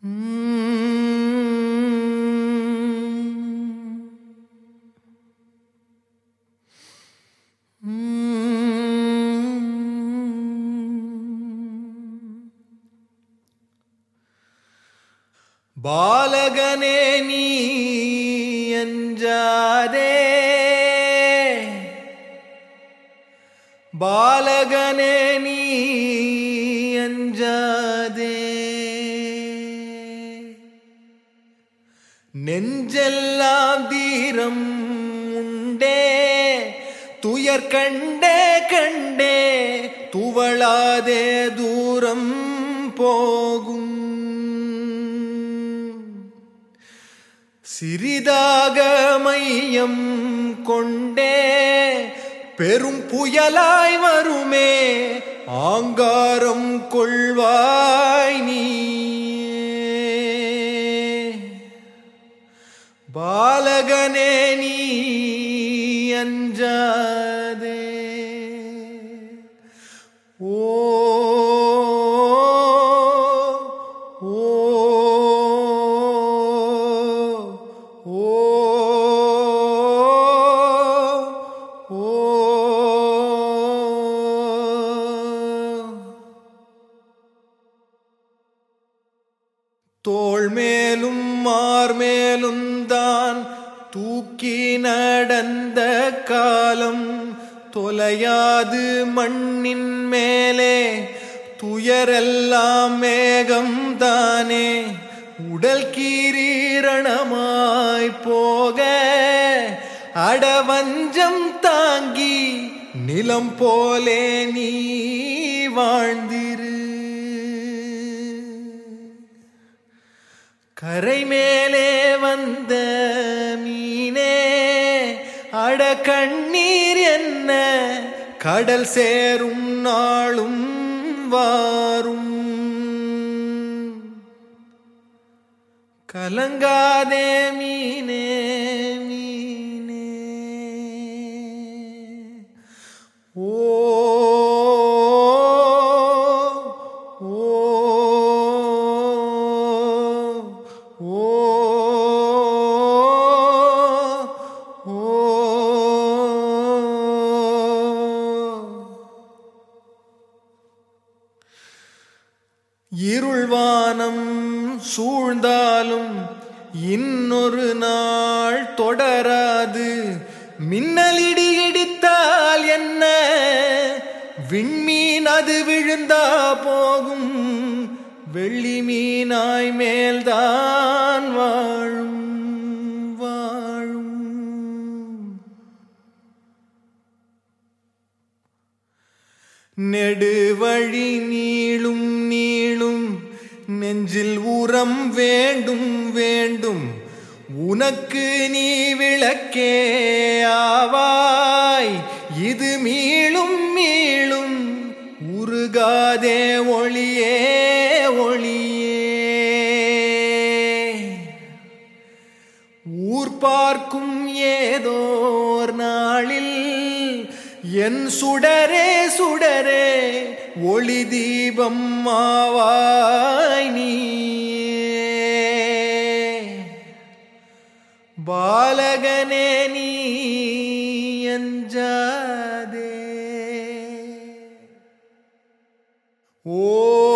பாலகனே நீ அஞ்சாதே பாலகனே நீ அஞ்சாதே நெஞ்செல்லாம் தீரம் உண்டே துயர் கண்டே கண்டே துவளாதே தூரம் போகும் சிறிதாக மையம் கொண்டே பெரும் புயலாய் வருமே ஆங்காரம் கொள்வாய் நீ பாலகனே நீ அஞ்சாதே ஓ ஓ ஓ ஓ தோள் மேலும் மார் மேலும் தான் தூக்கி நடந்த காலம் தொலையாது மண்ணின் மேலே துயரெல்லாம் மேகம் தானே உடல் கீரீரணமாய் போக அடவஞ்சம் தாங்கி நிலம் போலே நீ வாழ்ந்திரு கரை மேலே வந்த மீனே அட கண்ணீர் என்ன கடல் சேரும் நாளும் வாரும் கலங்காதே மீனே மீனே ஓ ஓ ஓ ஓ இருள்வானம் சூழ்ந்தாலும் இன்னொரு நாள் தொடராது மின்னலிடி இடித்தால் என்ன விண்மீன் அது விழுந்தா போகும் வெள்ளி மீனாய் மேல்தான் வாழும் வாழும் நெடுவழி நீளும் நீளும் நெஞ்சில் உரம் வேண்டும் வேண்டும் உனக்கு நீ விளக்கே ஆவாய் இது மீளும் மீளும் உருகாதே ஒளியே ஒளியே ஊர் பார்க்கும் ஏதோர் நாளில் என் சுடரே சுடரே ஒளி தீபம் மாவாய் நீ பாலகனே நீ அஞ்சாதே ஓ